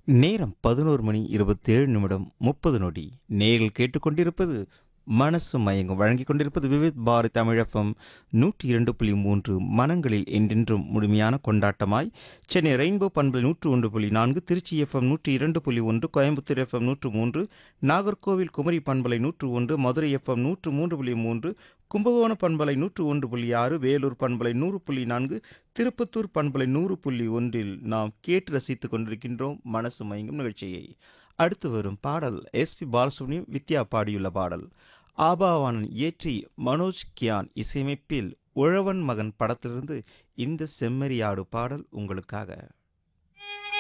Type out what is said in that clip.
நேரம் பதினோரு மணி இருபத்தேழு நிமிடம் முப்பது நொடி நேரில் கேட்டுக்கொண்டிருப்பது மனசு மயங்கும் வழங்கிக் கொண்டிருப்பது விவித் பாரத் தமிழகம் நூற்றி இரண்டு புள்ளி மூன்று மனங்களில் என்றென்றும் முழுமையான கொண்டாட்டமாய் சென்னை ரெயின்போ பண்பலை நூற்று ஒன்று புள்ளி நான்கு திருச்சி எஃப்எம் நூற்றி இரண்டு புள்ளி ஒன்று கோயம்புத்தூர் எஃப்எம் நூற்று மூன்று நாகர்கோவில் குமரி பண்பலை நூற்று ஒன்று மதுரை எஃப்எம் நூற்று மூன்று புள்ளி மூன்று கும்பகோணம் பண்பலை நூற்று ஒன்று புள்ளி ஆறு வேலூர் பண்பலை நூறு புள்ளி நான்கு திருப்பத்தூர் பண்பலை நூறு புள்ளி ஒன்றில் நாம் கேட்டு ரசித்துக் கொண்டிருக்கின்றோம் மனசு மயங்கும் நிகழ்ச்சியை அடுத்து வரும் பாடல் எஸ்பி பாலசுப்ரமணியம் வித்யா பாடியுள்ள பாடல் ஆபாவானன் இயற்றி மனோஜ் கியான் இசையமைப்பில் உழவன் மகன் படத்திலிருந்து இந்த செம்மறியாடு பாடல் உங்களுக்காக